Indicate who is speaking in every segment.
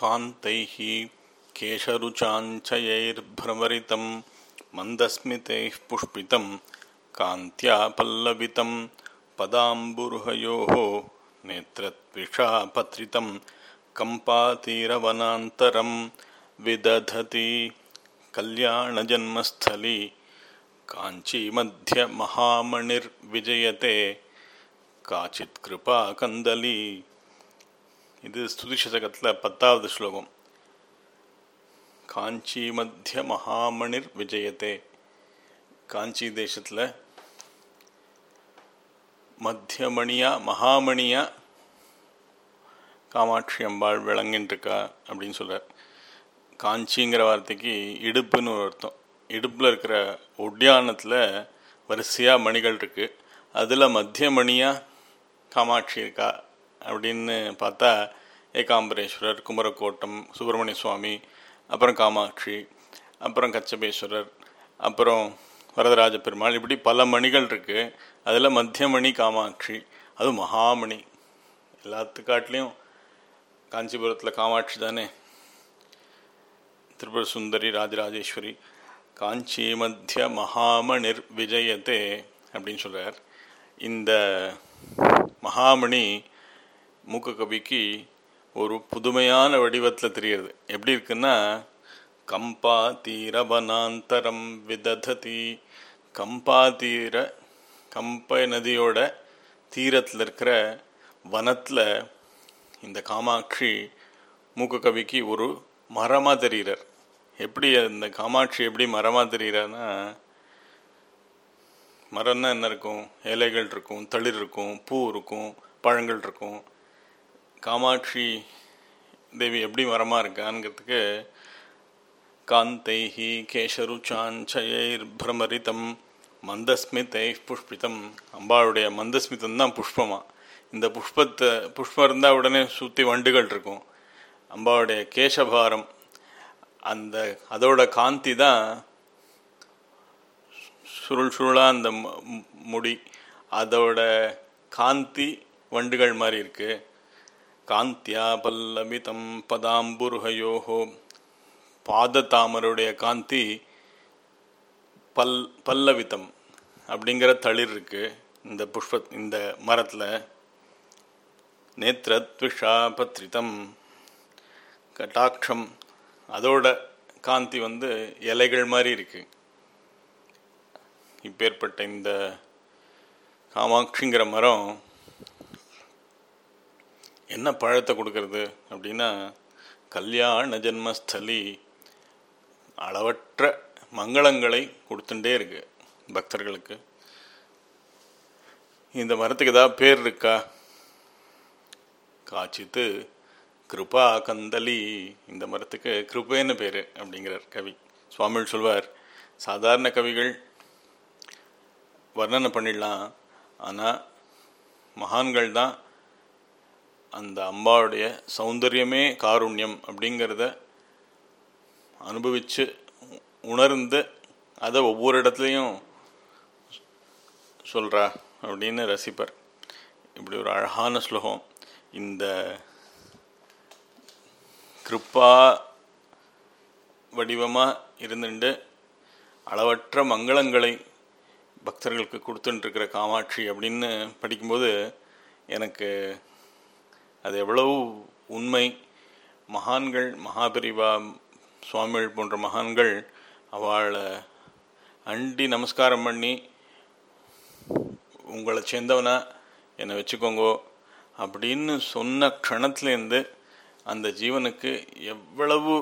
Speaker 1: कान्तैः केशरुचाञ्चयैर्भ्रमरितं मन्दस्मितैः पुष्पितं कान्त्या पल्लवितं पदाम्बुरुहयोः नेत्रत्विषापत्रितं कम्पातीरवनान्तरं विदधति कल्याणजन्मस्थली काञ्चीमध्यमहामणिर्विजयते காச்சித் கிருபா கந்தலி இது ஸ்துதி சதகத்தில் பத்தாவது ஸ்லோகம் காஞ்சி மத்திய மகாமணிர் விஜயத்தே காஞ்சி தேசத்தில் மத்தியமணியா மகாமணியா காமாட்சி அம்பாள் விளங்கின்றிருக்கா அப்படின்னு சொல்கிறார் காஞ்சிங்கிற வார்த்தைக்கு இடுப்புன்னு ஒரு அர்த்தம் இடுப்பில் இருக்கிற ஒட்டியானத்தில் வரிசையாக மணிகள் இருக்குது அதில் மத்திய மணியாக காமாட்சி இருக்கா அப்படின்னு பார்த்தா ஏகாம்பரேஸ்வரர் குமரக்கோட்டம் சுப்பிரமணிய சுவாமி அப்புறம் காமாட்சி அப்புறம் கச்சபேஸ்வரர் அப்புறம் வரதராஜ பெருமாள் இப்படி பல மணிகள் இருக்குது அதில் மத்தியமணி காமாட்சி அது மகாமணி எல்லாத்துக்காட்டிலையும் காஞ்சிபுரத்தில் காமாட்சி தானே திரிபுர சுந்தரி ராஜராஜேஸ்வரி காஞ்சி மத்திய மகாமணிர் விஜயத்தே அப்படின்னு சொல்கிறார் இந்த மகாமணி மூக்க கவிக்கு ஒரு புதுமையான வடிவத்தில் தெரிகிறது எப்படி இருக்குன்னா கம்பா தீர வனாந்தரம் விதததி கம்பா தீர கம்பை நதியோட தீரத்தில் இருக்கிற வனத்தில் இந்த காமாட்சி மூக்க கவிக்கு ஒரு மரமாக தெரிகிறார் எப்படி அந்த காமாட்சி எப்படி மரமாக தெரிகிறான்னா மரம்னா என்ன இருக்கும் இலைகள் இருக்கும் தளிர் இருக்கும் பூ இருக்கும் பழங்கள் இருக்கும் காமாட்சி தேவி எப்படி மரமாக இருக்காங்கிறதுக்கு காந்தைஹி கேசரு சாஞ்சயைர் பிரமரிதம் மந்தஸ்மிதை புஷ்பிதம் அம்பாளுடைய மந்தஸ்மிதம் தான் புஷ்பமா இந்த புஷ்பத்தை புஷ்பம் இருந்தால் உடனே சுற்றி வண்டுகள் இருக்கும் அம்பாவுடைய கேசபாரம் அந்த அதோட காந்தி தான் சுருள் சுருளாக அந்த முடி அதோட காந்தி வண்டுகள் மாதிரி இருக்கு காந்தியா பல்லவிதம் பதாம்புருகையோகோ பாத தாமருடைய காந்தி பல் பல்லவிதம் அப்படிங்கிற தளிர் இருக்கு இந்த புஷ்ப இந்த மரத்தில் நேத்ரத்விஷா பத்ரிதம் கட்டாட்சம் அதோட காந்தி வந்து இலைகள் மாதிரி இருக்குது இப்பேற்பட்ட இந்த காமாட்சிங்கிற மரம் என்ன பழத்தை கொடுக்கறது அப்படின்னா கல்யாண ஜென்மஸ்தலி அளவற்ற மங்களங்களை கொடுத்துட்டே இருக்கு பக்தர்களுக்கு இந்த மரத்துக்கு ஏதாவது பேர் இருக்கா காய்ச்சித்து கிருபா கந்தலி இந்த மரத்துக்கு கிருபேன்னு பேர் அப்படிங்கிறார் கவி சுவாமிகள் சொல்வார் சாதாரண கவிகள் வர்ணனை பண்ணிடலாம் ஆனால் மகான்கள் தான் அந்த அம்பாவுடைய சௌந்தரியமே காருண்யம் அப்படிங்கிறத அனுபவித்து உணர்ந்து அதை ஒவ்வொரு இடத்துலையும் சொல்கிறா அப்படின்னு ரசிப்பர் இப்படி ஒரு அழகான ஸ்லோகம் இந்த கிருப்பா வடிவமாக இருந்துட்டு அளவற்ற மங்களங்களை பக்தர்களுக்கு கொடுத்துட்டுருக்கிற காமாட்சி அப்படின்னு படிக்கும்போது எனக்கு அது எவ்வளவு உண்மை மகான்கள் மகாபெரிவா சுவாமிகள் போன்ற மகான்கள் அவளை அண்டி நமஸ்காரம் பண்ணி உங்களை சேர்ந்தவனா என்னை வச்சுக்கோங்கோ அப்படின்னு சொன்ன க்ஷணத்துலேருந்து அந்த ஜீவனுக்கு எவ்வளவு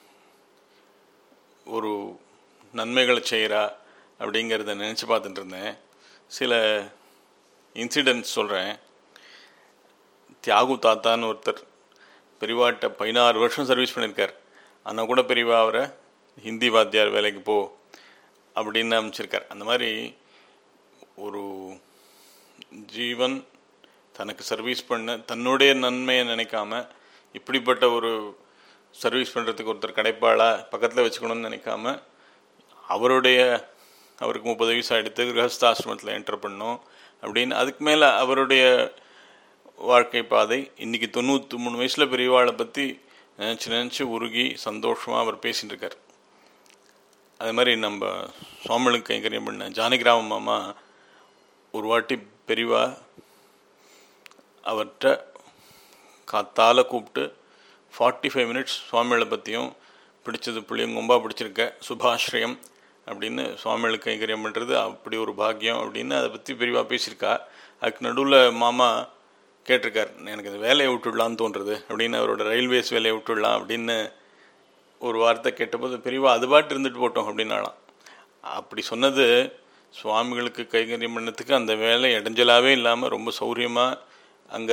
Speaker 1: ஒரு நன்மைகளை செய்கிறா அப்படிங்கிறத நினச்சி பார்த்துட்டு இருந்தேன் சில இன்சிடென்ட்ஸ் சொல்கிறேன் தியாகு தாத்தான்னு ஒருத்தர் பெரியவாட்ட பதினாறு வருஷம் சர்வீஸ் பண்ணியிருக்கார் ஆனால் கூட பெரியவா அவரை ஹிந்தி வாத்தியார் வேலைக்கு போ அப்படின்னு அமைச்சிருக்கார் அந்த மாதிரி ஒரு ஜீவன் தனக்கு சர்வீஸ் பண்ண தன்னுடைய நன்மையை நினைக்காம இப்படிப்பட்ட ஒரு சர்வீஸ் பண்ணுறதுக்கு ஒருத்தர் கிடைப்பாளா பக்கத்தில் வச்சுக்கணும்னு நினைக்காம அவருடைய அவருக்கு முப்பது வயசு ஆகிடுத்து கிரகஸ்தாசிரமத்தில் என்டர் பண்ணோம் அப்படின்னு அதுக்கு மேலே அவருடைய வாழ்க்கை பாதை இன்றைக்கி தொண்ணூற்றி மூணு வயசில் பெரியவாளை பற்றி நினச்சி நினச்சி உருகி சந்தோஷமாக அவர் பேசிட்டு இருக்கார் அது மாதிரி நம்ம சுவாமிகளுக்கு கைங்கரியம் பண்ண ஜானகிராம மாமா ஒரு வாட்டி பெரியவா அவர்கிட்ட காத்தால கூப்பிட்டு ஃபார்ட்டி ஃபைவ் மினிட்ஸ் சுவாமிகளை பற்றியும் பிடிச்சது புளியங்கொம்பா பிடிச்சிருக்க சுபாஸ்ரயம் அப்படின்னு சுவாமிகளுக்கு கைங்கரியம் பண்ணுறது அப்படி ஒரு பாக்கியம் அப்படின்னு அதை பற்றி பெரியவா பேசியிருக்கா அதுக்கு நடுவில் மாமா கேட்டிருக்கார் எனக்கு இந்த வேலையை விட்டுடலான்னு தோன்றுறது அப்படின்னு அவரோட ரயில்வேஸ் வேலையை விட்டுடலாம் அப்படின்னு ஒரு வார்த்தை கேட்டபோது பெரியவா அது பாட்டு இருந்துட்டு போட்டோம் அப்படின்னாலாம் அப்படி சொன்னது சுவாமிகளுக்கு கைங்கரியம் பண்ணதுக்கு அந்த வேலை இடைஞ்சலாகவே இல்லாமல் ரொம்ப சௌரியமாக அங்கே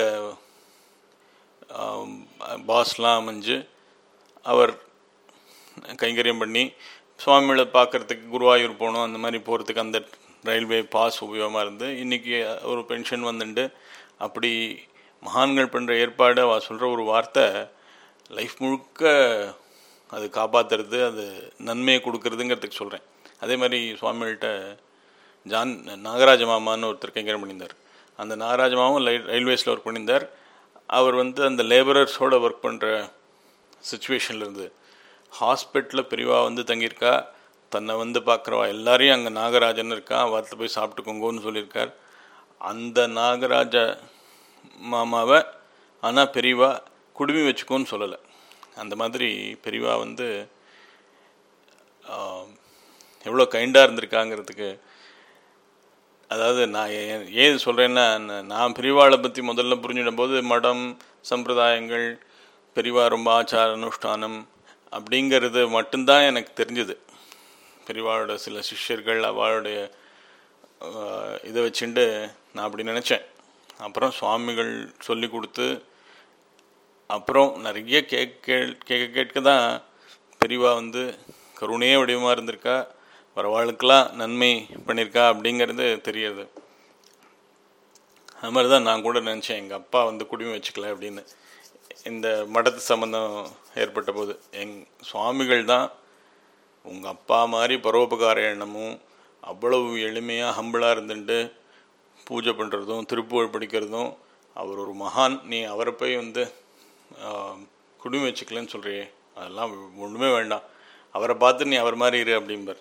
Speaker 1: பாஸ்லாம் அமைஞ்சு அவர் கைங்கரியம் பண்ணி சுவாமிகளை பார்க்குறதுக்கு குருவாயூர் போகணும் அந்த மாதிரி போகிறதுக்கு அந்த ரயில்வே பாஸ் உபயோகமாக இருந்து இன்றைக்கி ஒரு பென்ஷன் வந்துண்டு அப்படி மகான்கள் பண்ணுற ஏற்பாடு அவ சொல்கிற ஒரு வார்த்தை லைஃப் முழுக்க அது காப்பாற்றுறது அது நன்மையை கொடுக்கறதுங்கிறதுக்கு சொல்கிறேன் அதே மாதிரி சுவாமிகள்கிட்ட ஜான் நாகராஜ மாமான்னு ஒருத்தர் கைங்கரம் பண்ணியிருந்தார் அந்த நாகராஜ மாமாவும் லை ரயில்வேஸில் ஒர்க் பண்ணியிருந்தார் அவர் வந்து அந்த லேபரர்ஸோட ஒர்க் பண்ணுற சுச்சுவேஷனில் இருந்து ஹாஸ்பிட்டலில் பெரியவா வந்து தங்கியிருக்கா தன்னை வந்து பார்க்குறவா எல்லாரையும் அங்கே நாகராஜன் இருக்கா வாரத்தில் போய் சாப்பிட்டுக்கோங்கன்னு சொல்லியிருக்கார் அந்த நாகராஜ மாமாவை ஆனால் பெரியவா குடுமி வச்சுக்கோன்னு சொல்லலை அந்த மாதிரி பெரியவா வந்து எவ்வளோ கைண்டாக இருந்திருக்காங்கிறதுக்கு அதாவது நான் ஏன் ஏன் சொல்கிறேன்னா நான் பெரியவாளை பற்றி முதல்ல புரிஞ்சிடும் போது மடம் சம்பிரதாயங்கள் பெரியவா ரொம்ப ஆச்சார அனுஷ்டானம் அப்படிங்கிறது மட்டும்தான் எனக்கு தெரிஞ்சுது பெரியவாளோட சில சிஷ்யர்கள் அவளுடைய இதை வச்சுட்டு நான் அப்படி நினச்சேன் அப்புறம் சுவாமிகள் சொல்லி கொடுத்து அப்புறம் நிறைய கேட்க கேட்க கேட்க தான் பெரியவா வந்து கருணையே வடிவமாக இருந்திருக்கா வரவாளுக்கெல்லாம் நன்மை பண்ணியிருக்கா அப்படிங்கிறது தெரியுது அது மாதிரி தான் நான் கூட நினச்சேன் எங்கள் அப்பா வந்து குடிமை வச்சுக்கல அப்படின்னு இந்த மடத்து சம்பந்தம் ஏற்பட்ட போது எங் சுவாமிகள் தான் உங்கள் அப்பா மாதிரி பரோபகார எண்ணமும் அவ்வளவு எளிமையாக ஹம்பிளாக இருந்துட்டு பூஜை பண்ணுறதும் திருப்புகழ் படிக்கிறதும் அவர் ஒரு மகான் நீ அவரை போய் வந்து குடுமி வச்சுக்கலன்னு சொல்கிறியே அதெல்லாம் ஒன்றுமே வேண்டாம் அவரை பார்த்து நீ அவர் மாதிரி இரு அப்படிம்பார்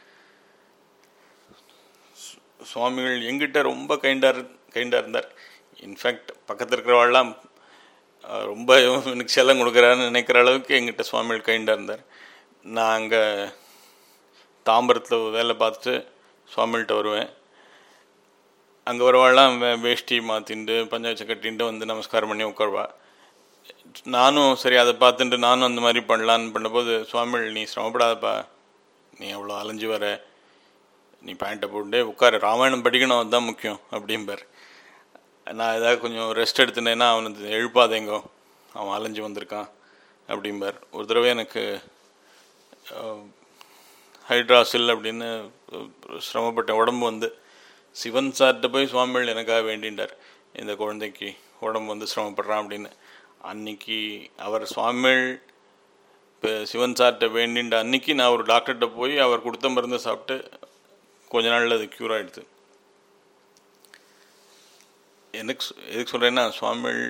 Speaker 1: சுவாமிகள் எங்கிட்ட ரொம்ப கைண்டார் கைண்டாக இருந்தார் இன்ஃபேக்ட் பக்கத்தில் இருக்கிறவாள்லாம் ரொம்ப எனக்கு செல்லம் கொடுக்குறாருன்னு நினைக்கிற அளவுக்கு எங்கிட்ட சுவாமிகள் கைண்டாக இருந்தார் நான் அங்கே தாம்பரத்தில் வேலை பார்த்துட்டு சுவாமிகிட்ட வருவேன் அங்கே வரவாள்லாம் வேஷ்டி மாற்றிண்டு பஞ்சாயத்து கட்டின்ட்டு வந்து நமஸ்காரம் பண்ணி உட்காருவா நானும் சரி அதை பார்த்துட்டு நானும் அந்த மாதிரி பண்ணலான்னு பண்ணும்போது சுவாமிகள் நீ சிரமப்படாதப்பா நீ அவ்வளோ அலைஞ்சு வர நீ பேண்ட்டை போட்டு உட்காரு ராமாயணம் படிக்கணும் அதுதான் முக்கியம் அப்படிம்பார் நான் ஏதாவது கொஞ்சம் ரெஸ்ட் எடுத்துனேன்னா அவனுக்கு எழுப்பாதேங்கோ அவன் அலைஞ்சு வந்திருக்கான் அப்படிம்பார் ஒரு தடவை எனக்கு ஹைட்ராசில் அப்படின்னு சிரமப்பட்ட உடம்பு வந்து சிவன் சார்கிட்ட போய் சுவாமிகள் எனக்காக வேண்டின்றார் இந்த குழந்தைக்கு உடம்பு வந்து சிரமப்படுறான் அப்படின்னு அன்னைக்கு அவர் சுவாமிகள் இப்போ சிவன் சார்கிட்ட வேண்டின்ற அன்னைக்கு நான் ஒரு டாக்டர்கிட்ட போய் அவர் கொடுத்த மருந்து சாப்பிட்டு கொஞ்ச நாளில் அது க்யூர் ஆகிடுது எனக்கு எதுக்கு சொல்கிறேன்னா சுவாமிகள்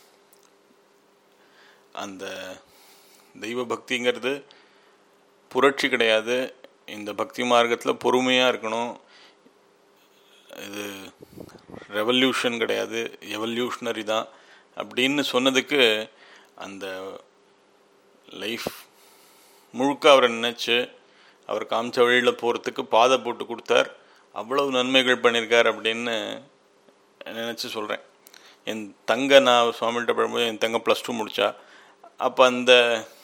Speaker 1: அந்த தெய்வ பக்திங்கிறது புரட்சி கிடையாது இந்த பக்தி மார்க்கத்தில் பொறுமையாக இருக்கணும் இது ரெவல்யூஷன் கிடையாது எவல்யூஷனரி தான் அப்படின்னு சொன்னதுக்கு அந்த லைஃப் முழுக்க அவரை நினச்சி அவர் காமிச்ச வழியில் போகிறதுக்கு பாதை போட்டு கொடுத்தார் அவ்வளவு நன்மைகள் பண்ணியிருக்கார் அப்படின்னு நினச்சி சொல்கிறேன் என் தங்க நான் சுவாமிகிட்ட படும்போது என் தங்க ப்ளஸ் டூ முடித்தா அப்போ அந்த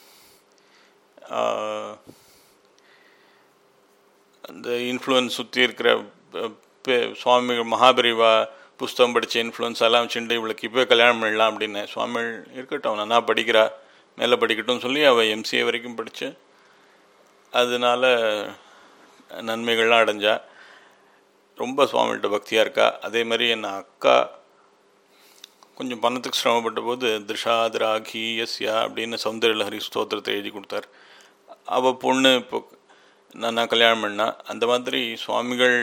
Speaker 1: அந்த இன்ஃப்ளூயன்ஸ் சுற்றி இருக்கிற சுவாமி மகாபரிவா புஸ்தகம் படித்த இன்ஃப்ளூயன்ஸ் எல்லாம் வச்சுட்டு இவளுக்கு இப்போ கல்யாணம் பண்ணலாம் அப்படின்னு சுவாமிகள் இருக்கட்டும் நல்லா படிக்கிறா மேலே படிக்கட்டும் சொல்லி அவள் எம்சிஏ வரைக்கும் படித்து அதனால நன்மைகள்லாம் அடைஞ்சா ரொம்ப சுவாமிகிட்ட பக்தியாக இருக்கா அதே மாதிரி என் அக்கா கொஞ்சம் பணத்துக்கு சிரமப்பட்ட போது திருஷாதிராகி எஸ்யா அப்படின்னு சௌந்தர்யலஹரி ஸ்தோத்திரத்தை எழுதி கொடுத்தார் அவள் பொண்ணு இப்போ நான் நான் கல்யாணம் பண்ணா அந்த மாதிரி சுவாமிகள்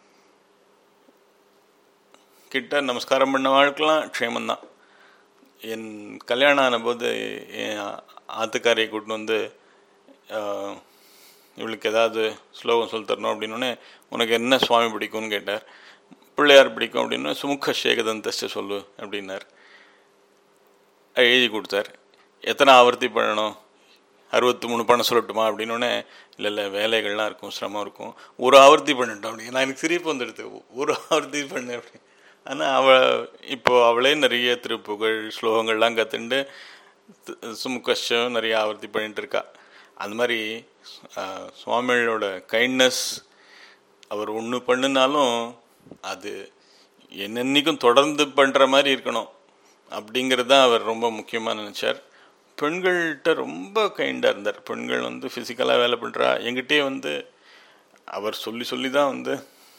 Speaker 1: கிட்ட நமஸ்காரம் பண்ண வாழ்க்கெல்லாம் க்ஷேமந்தான் என் கல்யாணம் ஆனபோது என் ஆத்துக்காரியை கூட்டின்னு வந்து ஆஹ், இவளுக்கு ஏதாவது ஸ்லோகம் சொல்லி தரணும் அப்படின்னோடனே உனக்கு என்ன சுவாமி பிடிக்கும்னு கேட்டார் பிள்ளையார் பிடிக்கும் அப்படின்னு சுமுக சேகதந்தஸ்ட சொல்லு அப்படின்னார் அது எழுதி கொடுத்தார் எத்தனை ஆவர்த்தி பண்ணணும் அறுபத்தி மூணு பண்ண சொல்லட்டுமா அப்படின்னோடனே இல்லை இல்லை வேலைகள்லாம் இருக்கும் சிரமம் இருக்கும் ஒரு ஆவர்த்தி பண்ணிட்டோம் அப்படி நான் எனக்கு சிரிப்பு வந்துடுது ஒரு ஆவர்த்தி பண்ணு அப்படி ஆனால் அவள் இப்போ அவளே நிறைய திருப்புகழ் ஸ்லோகங்கள்லாம் கற்றுண்டு சுமுகஷம் நிறைய ஆவர்த்தி பண்ணிட்டு இருக்கா அந்த மாதிரி ஆஹ், சுவாமிகளோட கைண்ட்னஸ் அவர் ஒன்று பண்ணினாலும் அது என்னென்னைக்கும் தொடர்ந்து பண்ணுற மாதிரி இருக்கணும் அப்படிங்கிறது தான் அவர் ரொம்ப முக்கியமாக நினச்சார் பெண்கள்கிட்ட ரொம்ப கைண்டாக இருந்தார் பெண்கள் வந்து ஃபிசிக்கலாக வேலை பண்ணுறா எங்கிட்டே வந்து அவர் சொல்லி சொல்லி தான் வந்து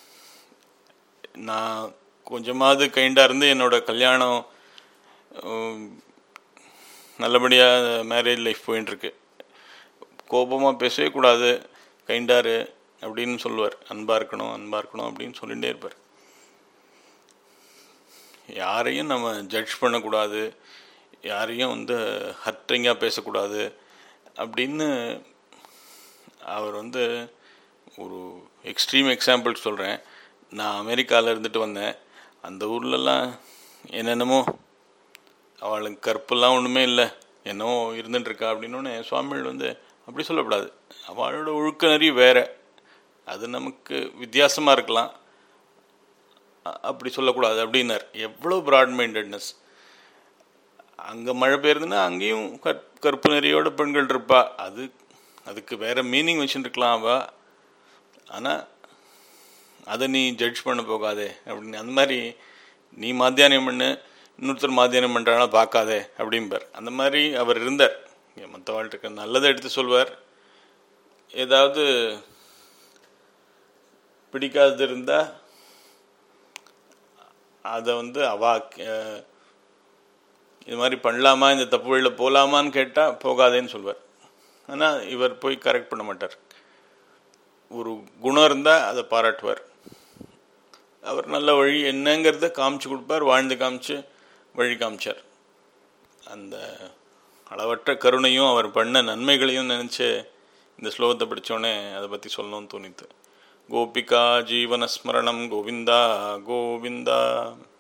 Speaker 1: நான் கொஞ்சமாவது கைண்டாக இருந்து என்னோட கல்யாணம் உம், நல்லபடியாக மேரேஜ் லைஃப் போயின்ட்டுருக்கு கோபமாக பேசவே கூடாது கைண்டாரு அப்படின்னு சொல்லுவார் அன்பாக இருக்கணும் அன்பாக இருக்கணும் அப்படின்னு சொல்லிகிட்டே இருப்பார் யாரையும் நம்ம ஜட்ஜ் பண்ணக்கூடாது யாரையும் வந்து ஹர்ட்டிங்காக பேசக்கூடாது அப்படின்னு அவர் வந்து ஒரு எக்ஸ்ட்ரீம் எக்ஸாம்பிள் சொல்கிறேன் நான் அமெரிக்காவில் இருந்துட்டு வந்தேன் அந்த ஊர்லலாம் என்னென்னமோ அவளுக்கு கற்பெல்லாம் ஒன்றுமே இல்லை என்னவோ இருந்துட்டுருக்கா அப்படின்னோடனே சுவாமிகள் வந்து அப்படி சொல்லக்கூடாது அவளோட ஒழுக்க நெறி வேற அது நமக்கு வித்தியாசமாக இருக்கலாம் அ- அப்படி சொல்லக்கூடாது அப்படின்னார் எவ்வளோ ப்ராட் மைண்டட்னஸ் அங்கே மழை பெய்யுதுன்னா அங்கேயும் கற் கற்பு நெறியோட பெண்கள் இருப்பா அது அதுக்கு வேற மீனிங் வச்சுருக்கலாம் அவ ஆனால் அதை நீ ஜட்ஜ் பண்ண போகாதே அப்படின்னு அந்த மாதிரி நீ மாத்தியானியம் பண்ணு இன்னொருத்தர் மாத்தியானம் பண்ணுறானா பார்க்காதே அப்படிம்பார் அந்த மாதிரி அவர் இருந்தார் மற்ற வாழ்க்கை நல்லதை எடுத்து சொல்வார் ஏதாவது பிடிக்காதது இருந்தால் அதை வந்து அவா அஹ், இது மாதிரி பண்ணலாமா இந்த தப்பு வழியில் போகலாமான்னு கேட்டால் போகாதேன்னு சொல்வார் ஆனால் இவர் போய் கரெக்ட் பண்ண மாட்டார் ஒரு குணம் இருந்தால் அதை பாராட்டுவார் அவர் நல்ல வழி என்னங்கிறத காமிச்சு கொடுப்பார் வாழ்ந்து காமிச்சு வழி காமிச்சார் அந்த அளவற்ற கருணையும் அவர் பண்ண நன்மைகளையும் நினச்சி இந்த ஸ்லோகத்தை படித்தோடனே அதை பற்றி சொல்லணும்னு தோணித்து கோபிகா ஜீவனஸ்மரணம் கோவிந்தா கோவிந்தா